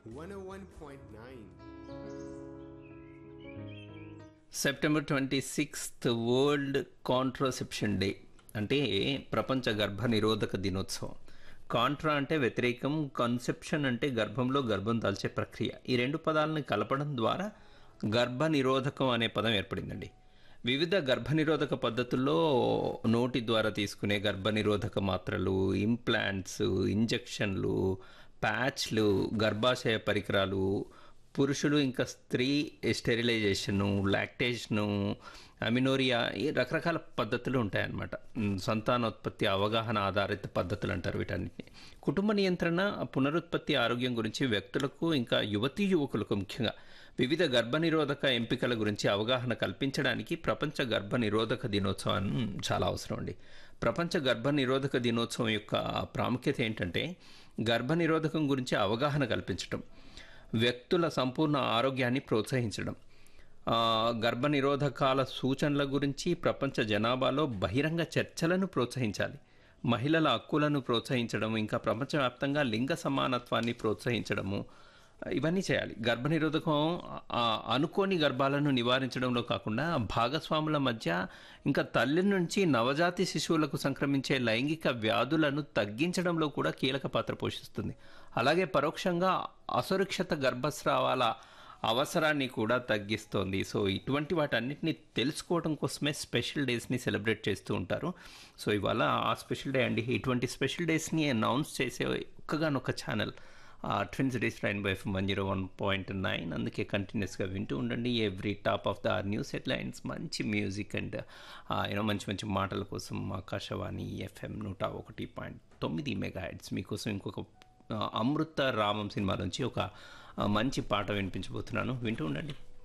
101.9. September twenty sixth world contraception day అంటే ప్రపంచ గర్భ నిరోధక దినోత్సవం కాంట్రా అంటే వ్యతిరేకం కన్సెప్షన్ అంటే గర్భంలో గర్భం దాల్చే ప్రక్రియ ఈ రెండు పదాలను కలపడం ద్వారా గర్భ నిరోధకం అనే పదం ఏర్పడిందండి వివిధ గర్భనిరోధక పద్ధతుల్లో నోటి ద్వారా తీసుకునే గర్భనిరోధక మాత్రలు ఇంప్లాంట్స్ ఇంజెక్షన్లు ప్యాచ్లు గర్భాశయ పరికరాలు పురుషులు ఇంకా స్త్రీ స్టెరిలైజేషను లాక్టేషను అమినోరియా ఈ రకరకాల పద్ధతులు ఉంటాయన్నమాట ఉమ్, సంతానోత్పత్తి అవగాహన ఆధారిత పద్ధతులు అంటారు వీటన్నిటిని కుటుంబ నియంత్రణ పునరుత్పత్తి ఆరోగ్యం గురించి వ్యక్తులకు ఇంకా యువతీ యువకులకు ముఖ్యంగా వివిధ గర్భనిరోధక ఎంపికల గురించి అవగాహన కల్పించడానికి ప్రపంచ గర్భ నిరోధక దినోత్సవం చాలా అవసరం అండి ప్రపంచ గర్భ నిరోధక దినోత్సవం యొక్క ప్రాముఖ్యత ఏంటంటే గర్భ నిరోధకం గురించి అవగాహన కల్పించడం వ్యక్తుల సంపూర్ణ ఆరోగ్యాన్ని ప్రోత్సహించడం ఆ, గర్భ నిరోధకాల సూచనల గురించి ప్రపంచ జనాభాలో బహిరంగ చర్చలను ప్రోత్సహించాలి మహిళల హక్కులను ప్రోత్సహించడం ఇంకా ప్రపంచవ్యాప్తంగా లింగ సమానత్వాన్ని ప్రోత్సహించడము ఇవన్నీ చేయాలి గర్భ నిరోధకం ఆ, అనుకోని గర్భాలను నివారించడంలో కాకుండా భాగస్వాముల మధ్య ఇంకా తల్లి నుంచి నవజాతి శిశువులకు సంక్రమించే లైంగిక వ్యాధులను తగ్గించడంలో కూడా కీలక పాత్ర పోషిస్తుంది అలాగే పరోక్షంగా అసురక్షిత గర్భస్రావాల అవసరాన్ని కూడా తగ్గిస్తోంది సో ఇటువంటి వాటన్నిటిని తెలుసుకోవడం కోసమే స్పెషల్ డేస్ని సెలబ్రేట్ చేస్తూ ఉంటారు సో ఇవాళ ఆ స్పెషల్ డే అండి ఇటువంటి స్పెషల్ డేస్ని అనౌన్స్ చేసే ఒక్కగానొక్క channel twin cities rainbow one zero one point nine అందుకే కంటిన్యూస్గా వింటూ ఉండండి every top of the news headlines మంచి మ్యూజిక్ అండ్ యూనో మంచి మంచి మాటల కోసం ఆకాశవాణి ఎఫ్ఎం నూట ఒకటి పాయింట్ తొమ్మిది మెగా హెడ్స్ మీకోసం ఇంకొక ఆ, అమృత రామం సినిమా నుంచి ఒక ఆ, మంచి పాట వినిపించబోతున్నాను వింటూ ఉండండి